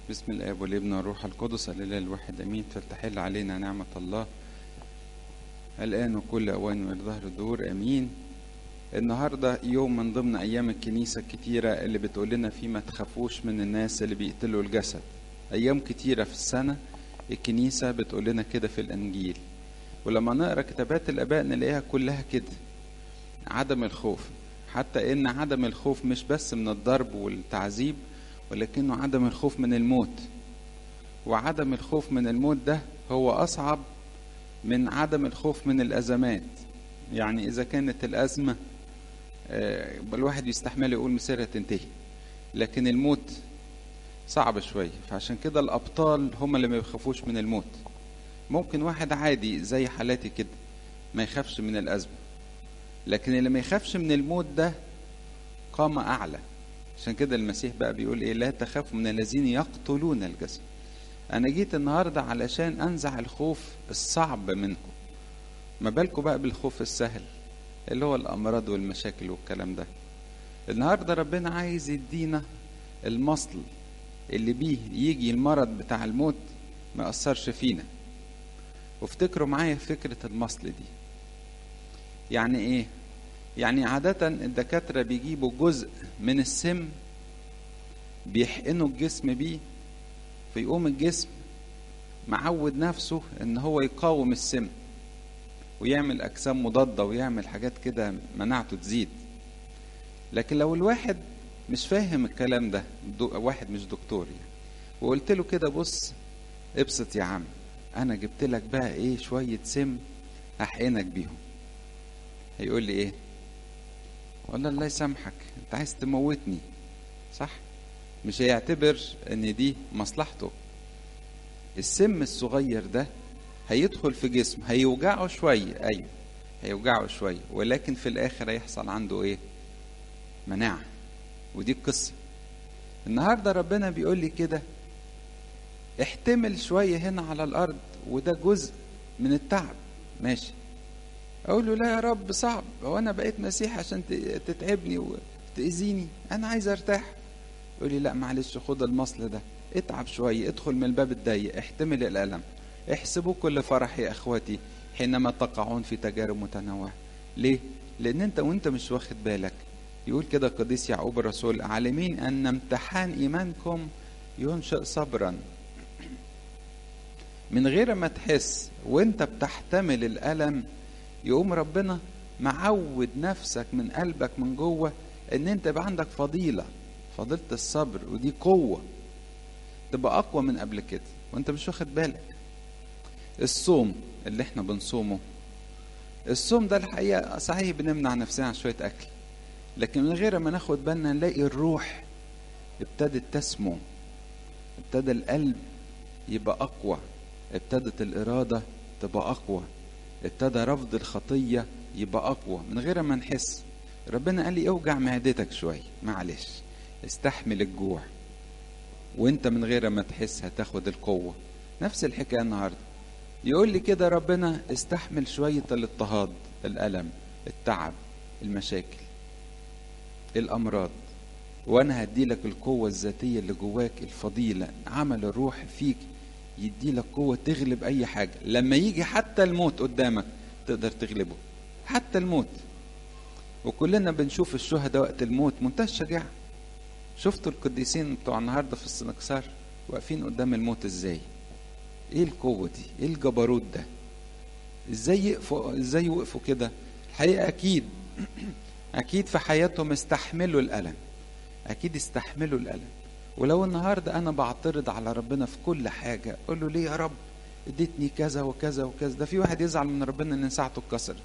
بسم الاب والابن والروح القدس الاله الواحد امين فلتحل علينا نعمه الله الان وكل اوان والظهر الدور امين النهارده يوم من ضمن ايام الكنيسه الكتيره اللي بتقول لنا فيه ما تخافوش من الناس اللي بيقتلوا الجسد ايام كتيره في السنه الكنيسه بتقول لنا كده في الانجيل ولما نقرا كتابات الاباء نلاقيها كلها كده عدم الخوف حتى ان عدم الخوف مش بس من الضرب والتعذيب ولكنه عدم الخوف من الموت وعدم الخوف من الموت ده هو اصعب من عدم الخوف من الازمات يعني اذا كانت الازمه الواحد يستحمل يقول مسيرها تنتهي لكن الموت صعب شويه فعشان كده الابطال هم اللي ما بيخافوش من الموت ممكن واحد عادي زي حالاتي كده ما يخافش من الازمه لكن اللي ما يخافش من الموت ده قامة أعلى عشان كده المسيح بقى بيقول إيه لا تخافوا من الذين يقتلون الجسد أنا جيت النهاردة علشان أنزع الخوف الصعب منكم ما بالكم بقى بالخوف السهل اللي هو الأمراض والمشاكل والكلام ده النهاردة ربنا عايز يدينا المصل اللي بيه يجي المرض بتاع الموت ما أثرش فينا وافتكروا معايا فكرة المصل دي يعني ايه يعني عادة الدكاترة بيجيبوا جزء من السم بيحقنوا الجسم بيه فيقوم الجسم معود نفسه ان هو يقاوم السم ويعمل اجسام مضادة ويعمل حاجات كده مناعته تزيد لكن لو الواحد مش فاهم الكلام ده واحد مش دكتور يعني وقلت له كده بص ابسط يا عم انا جبت لك بقى ايه شوية سم احقنك بيهم هيقول لي ايه والله الله يسامحك انت عايز تموتني صح مش هيعتبر ان دي مصلحته السم الصغير ده هيدخل في جسم هيوجعه شوية ايوه هيوجعه شوية ولكن في الاخر هيحصل عنده ايه مناعة ودي القصة النهاردة ربنا بيقول لي كده احتمل شوية هنا على الارض وده جزء من التعب ماشي اقول له لا يا رب صعب هو انا بقيت مسيح عشان تتعبني وتاذيني انا عايز ارتاح يقول لي لا معلش خد المصل ده اتعب شويه ادخل من الباب الضيق احتمل الالم احسبوا كل فرح يا اخوتي حينما تقعون في تجارب متنوعه ليه لان انت وانت مش واخد بالك يقول كده القديس يعقوب الرسول عالمين ان امتحان ايمانكم ينشئ صبرا من غير ما تحس وانت بتحتمل الالم يقوم ربنا معود نفسك من قلبك من جوه ان انت يبقى عندك فضيلة فضيلة الصبر ودي قوة تبقى اقوى من قبل كده وانت مش واخد بالك الصوم اللي احنا بنصومه الصوم ده الحقيقة صحيح بنمنع نفسنا عن شوية اكل لكن من غير ما ناخد بالنا نلاقي الروح ابتدت تسمو ابتدى القلب يبقى اقوى ابتدت الارادة تبقى اقوى ابتدى رفض الخطية يبقى أقوى من غير ما نحس ربنا قال لي اوجع معدتك شوية معلش استحمل الجوع وانت من غير ما تحس هتاخد القوة نفس الحكاية النهاردة يقول لي كده ربنا استحمل شوية الاضطهاد الألم التعب المشاكل الأمراض وأنا هدي لك القوة الذاتية اللي جواك الفضيلة عمل الروح فيك يدي لك قوة تغلب أي حاجة لما يجي حتى الموت قدامك تقدر تغلبه حتى الموت وكلنا بنشوف الشهداء وقت الموت منتهى الشجاعة شفتوا القديسين بتوع النهاردة في السنكسار واقفين قدام الموت ازاي ايه القوة دي ايه الجبروت ده ازاي يقفوا ازاي وقفوا كده الحقيقة اكيد اكيد في حياتهم استحملوا الالم اكيد استحملوا الالم ولو النهارده انا بعترض على ربنا في كل حاجه اقول له ليه يا رب اديتني كذا وكذا وكذا ده في واحد يزعل من ربنا ان ساعته اتكسرت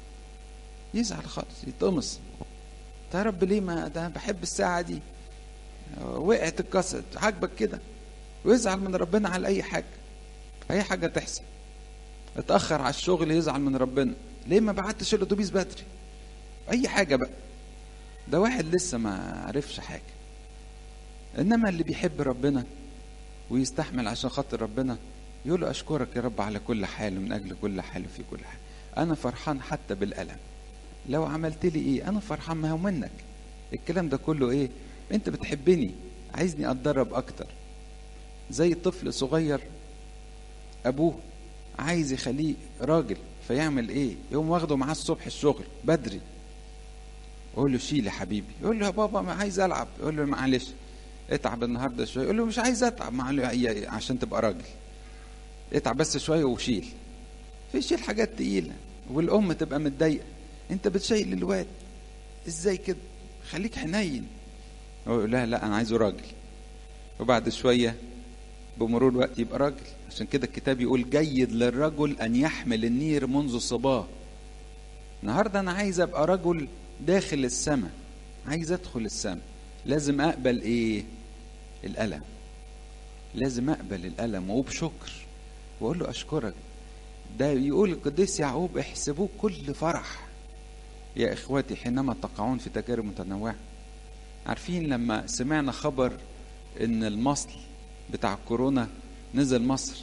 يزعل خالص يتقمص يا رب ليه ما ده بحب الساعه دي وقعت اتكسرت عاجبك كده ويزعل من ربنا على اي حاجه اي حاجه تحصل اتاخر على الشغل يزعل من ربنا ليه ما بعتش الاتوبيس بدري اي حاجه بقى ده واحد لسه ما عرفش حاجه انما اللي بيحب ربنا ويستحمل عشان خاطر ربنا يقول له اشكرك يا رب على كل حال ومن اجل كل حال وفي كل حال انا فرحان حتى بالالم لو عملت لي ايه انا فرحان ما هو منك الكلام ده كله ايه انت بتحبني عايزني اتدرب اكتر زي طفل صغير ابوه عايز يخليه راجل فيعمل ايه يقوم واخده معاه الصبح الشغل بدري يقول له شيل يا حبيبي يقول له يا بابا ما عايز العب يقول له معلش اتعب النهارده شويه يقول له مش عايز اتعب مع عشان تبقى راجل اتعب بس شويه وشيل فيشيل حاجات تقيله والام تبقى متضايقه انت بتشيل الواد ازاي كده خليك حنين يقول لا لا انا عايزه راجل وبعد شويه بمرور الوقت يبقى راجل عشان كده الكتاب يقول جيد للرجل ان يحمل النير منذ صباه النهارده انا عايز ابقى رجل داخل السماء عايز ادخل السماء لازم اقبل ايه الالم لازم اقبل الالم وبشكر واقول له اشكرك ده يقول القديس يعقوب احسبوه كل فرح يا اخواتي حينما تقعون في تجارب متنوعه عارفين لما سمعنا خبر ان المصل بتاع كورونا نزل مصر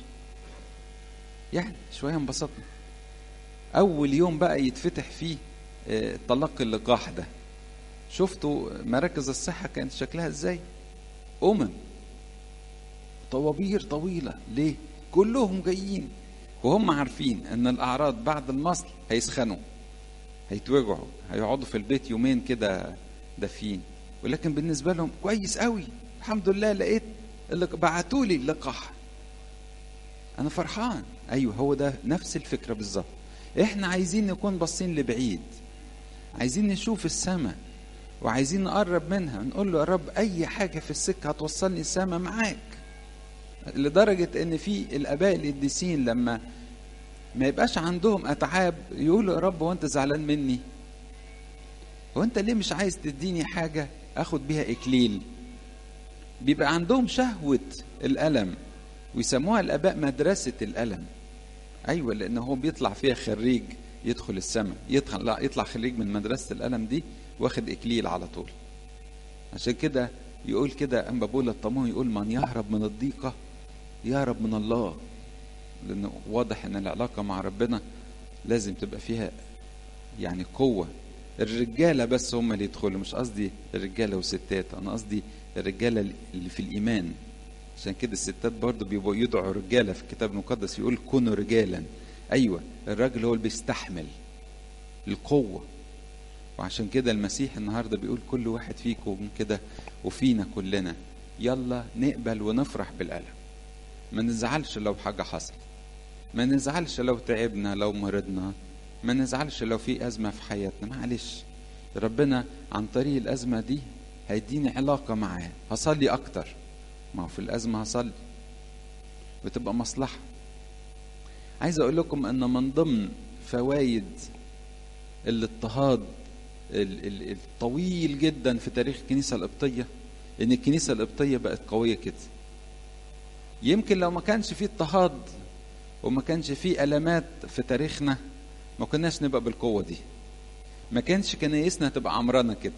يعني شويه انبسطنا اول يوم بقى يتفتح فيه تلقي اللقاح ده شفتوا مراكز الصحه كانت شكلها ازاي امم طوابير طويله ليه كلهم جايين وهم عارفين ان الاعراض بعد المصل هيسخنوا هيتوجعوا هيقعدوا في البيت يومين كده دافيين ولكن بالنسبه لهم كويس قوي الحمد لله لقيت اللي بعتوا لي اللقاح انا فرحان ايوه هو ده نفس الفكره بالظبط احنا عايزين نكون باصين لبعيد عايزين نشوف السماء وعايزين نقرب منها نقول له يا رب اي حاجه في السكه هتوصلني السماء معاك لدرجه ان في الاباء القديسين لما ما يبقاش عندهم اتعاب يقولوا يا رب وانت زعلان مني هو انت ليه مش عايز تديني حاجه اخد بيها اكليل بيبقى عندهم شهوه الالم ويسموها الاباء مدرسه الالم ايوه لان هو بيطلع فيها خريج يدخل السماء يطلع يطلع خريج من مدرسه الالم دي واخد اكليل على طول عشان كده يقول كده اما بقول الطموح يقول من يهرب من الضيقه يهرب من الله لانه واضح ان العلاقه مع ربنا لازم تبقى فيها يعني قوه الرجاله بس هم اللي يدخلوا مش قصدي الرجاله والستات انا قصدي الرجاله اللي في الايمان عشان كده الستات برضه بيبقوا يدعوا رجاله في الكتاب المقدس يقول كونوا رجالا ايوه الراجل هو اللي بيستحمل القوه وعشان كده المسيح النهارده بيقول كل واحد فيكم كده وفينا كلنا يلا نقبل ونفرح بالالم ما نزعلش لو حاجه حصلت ما نزعلش لو تعبنا لو مرضنا ما نزعلش لو في ازمه في حياتنا معلش ربنا عن طريق الازمه دي هيديني علاقه معاه هصلي اكتر ما هو في الازمه هصلي بتبقى مصلحه عايز اقول لكم ان من ضمن فوائد الاضطهاد الطويل جدا في تاريخ الكنيسه القبطيه ان الكنيسه القبطيه بقت قويه كده يمكن لو ما كانش فيه اضطهاد وما كانش فيه المات في تاريخنا ما كناش نبقى بالقوه دي ما كانش كنايسنا تبقى عمرانه كده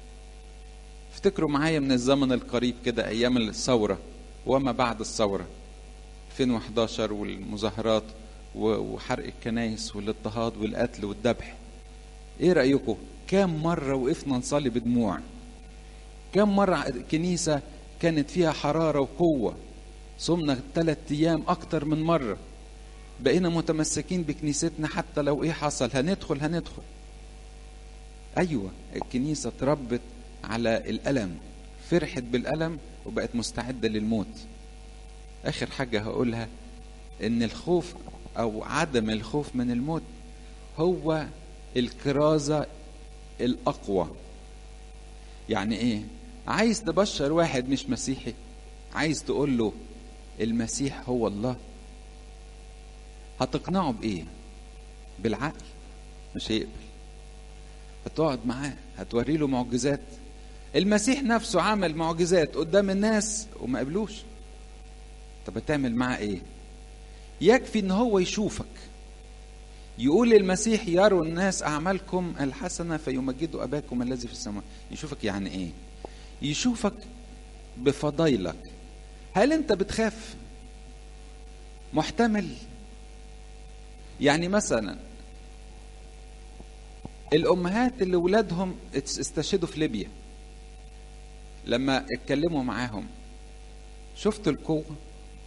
افتكروا معايا من الزمن القريب كده ايام الثوره وما بعد الثوره 2011 والمظاهرات وحرق الكنايس والاضطهاد والقتل والذبح ايه رايكم كام مره وقفنا نصلي بدموع كام مره الكنيسه كانت فيها حراره وقوه صمنا ثلاث ايام اكتر من مره بقينا متمسكين بكنيستنا حتى لو ايه حصل هندخل هندخل ايوه الكنيسه اتربت على الالم فرحت بالالم وبقت مستعده للموت اخر حاجه هقولها ان الخوف او عدم الخوف من الموت هو الكرازه الاقوى يعني ايه عايز تبشر واحد مش مسيحي عايز تقول له المسيح هو الله هتقنعه بايه بالعقل مش هيقبل هتقعد معاه هتوري له معجزات المسيح نفسه عمل معجزات قدام الناس وما قبلوش طب هتعمل معاه ايه يكفي ان هو يشوفك يقول المسيح يروا الناس اعمالكم الحسنه فيمجدوا اباكم الذي في السماء يشوفك يعني ايه يشوفك بفضايلك هل انت بتخاف محتمل يعني مثلا الامهات اللي ولادهم استشهدوا في ليبيا لما اتكلموا معاهم شفتوا القوه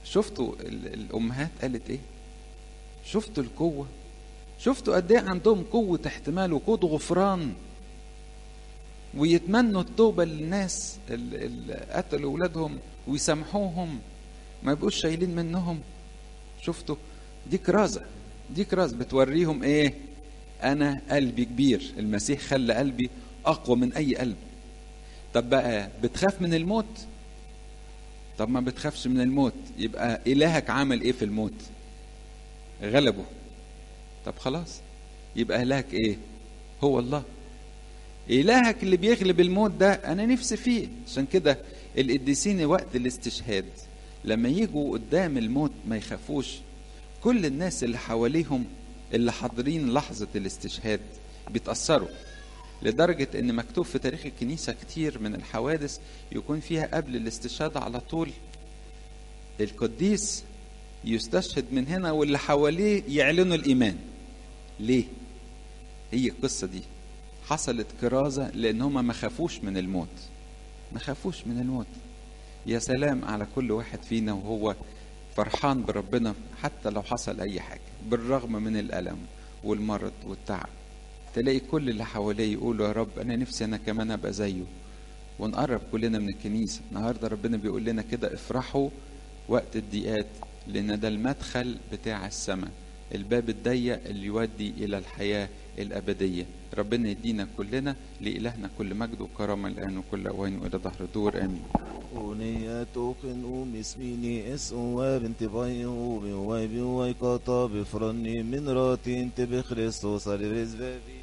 شفتوا ال- الامهات قالت ايه شفتوا القوه شفتوا قد ايه عندهم قوه احتمال وقوه غفران ويتمنوا التوبه للناس اللي قتلوا اولادهم ويسامحوهم ما يبقوش شايلين منهم شفتوا دي كرازه دي كرازه بتوريهم ايه انا قلبي كبير المسيح خلى قلبي اقوى من اي قلب طب بقى بتخاف من الموت طب ما بتخافش من الموت يبقى الهك عمل ايه في الموت غلبه طب خلاص يبقى الهك ايه هو الله الهك اللي بيغلب الموت ده انا نفسي فيه عشان كده القديسين وقت الاستشهاد لما يجوا قدام الموت ما يخافوش كل الناس اللي حواليهم اللي حاضرين لحظة الاستشهاد بيتأثروا لدرجة ان مكتوب في تاريخ الكنيسة كتير من الحوادث يكون فيها قبل الاستشهاد على طول القديس يستشهد من هنا واللي حواليه يعلنوا الإيمان ليه؟ هي القصة دي حصلت كرازة لأن هما ما خافوش من الموت ما خافوش من الموت يا سلام على كل واحد فينا وهو فرحان بربنا حتى لو حصل أي حاجة بالرغم من الألم والمرض والتعب تلاقي كل اللي حواليه يقولوا يا رب أنا نفسي أنا كمان أبقى زيه ونقرب كلنا من الكنيسة النهاردة ربنا بيقول لنا كده افرحوا وقت الضيقات لأن ده المدخل بتاع السماء الباب الضيق اللي يودي إلى الحياة الأبدية ربنا يدينا كلنا لإلهنا كل مجد وكرامة الآن وكل أوان وإلى ظهر الدور آمين ونياتوكن ومسميني اس وبنت باي وبواي بواي قطا بفرني من راتي انت بخريستوس على رزبابي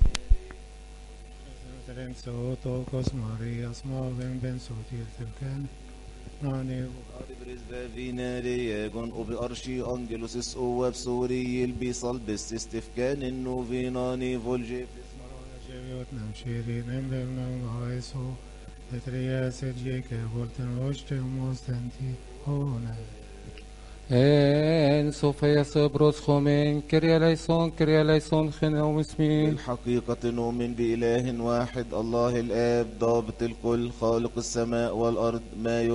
Renzo tokos Marias magen ben sotir tevken nani برزبابي ناري يجون وبأرشي أنجلوس اس وبسوري البيصل بس استفكان النوفيناني فولجي Marona nam shiri nem bem nam haiso etria serjeke volten oste mostanti ona En Sofia بروسخومين كريا ليسون كريا ليسون خنا ومسمين الحقيقة نؤمن بإله واحد الله الآب ضابط الكل خالق السماء والأرض ما